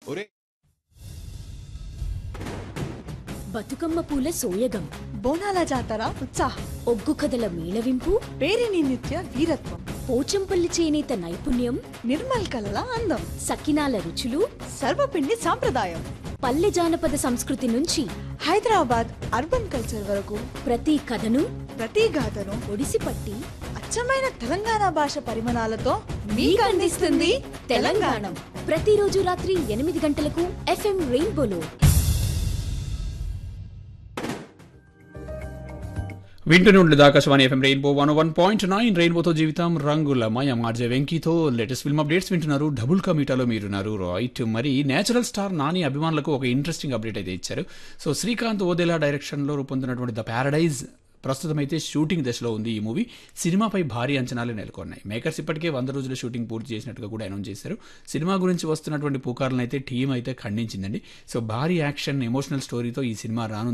ఒరే బతుకమ్మ పూల సోయగం బోనాల జాతర ఉత్సాహం ఒగ్గు కథల మేళవింపు పేరిని నిత్య వీరత్వం పోచంపల్లి చేనేత నైపుణ్యం నిర్మల్ కలల అందం సకినాల రుచులు సర్వపిండి సాంప్రదాయం పల్లె జానపద సంస్కృతి నుంచి హైదరాబాద్ అర్బన్ కల్చర్ వరకు ప్రతి కథను ప్రతి గాథను ఒడిసిపట్టి అచ్చమైన తెలంగాణ భాష పరిమాణాలతో మీకు అందిస్తుంది తెలంగాణ ప్రతిరోజు రాత్రి ఎనిమిది గంటలకు ఎఫ్ఎం రెయిన్బోలో వింటూనే ఉండేది Akashvani FM Rainbow one one point nine రెయిన్బోతో జీవితం రంగుల మయం ఆర్జే వెంకీతో లేటెస్ట్ ఫిల్మ్ అప్డేట్స్ వింటున్నారు డబుల్ కమీటాలో మీరున్నారు రైట్ మరి నేచురల్ స్టార్ నాని అభిమానులకు ఒక ఇంట్రెస్టింగ్ అప్డేట్ అయితే ఇచ్చారు సో శ్రీకాంత్ ఓదెలా డైరెక్షన్లో రూపొందినటువంటి ద ప్యారడైజ్ ప్రస్తుతం అయితే షూటింగ్ దశలో ఉంది ఈ మూవీ సినిమాపై భారీ అంచనాలు నెలకొన్నాయి మేకర్స్ ఇప్పటికే వంద రోజుల షూటింగ్ పూర్తి చేసినట్టుగా కూడా అనౌన్స్ చేశారు సినిమా గురించి వస్తున్నటువంటి పుకార్లను అయితే టీం అయితే ఖండించిందండి సో భారీ యాక్షన్ ఎమోషనల్ స్టోరీతో ఈ సినిమా రానుంది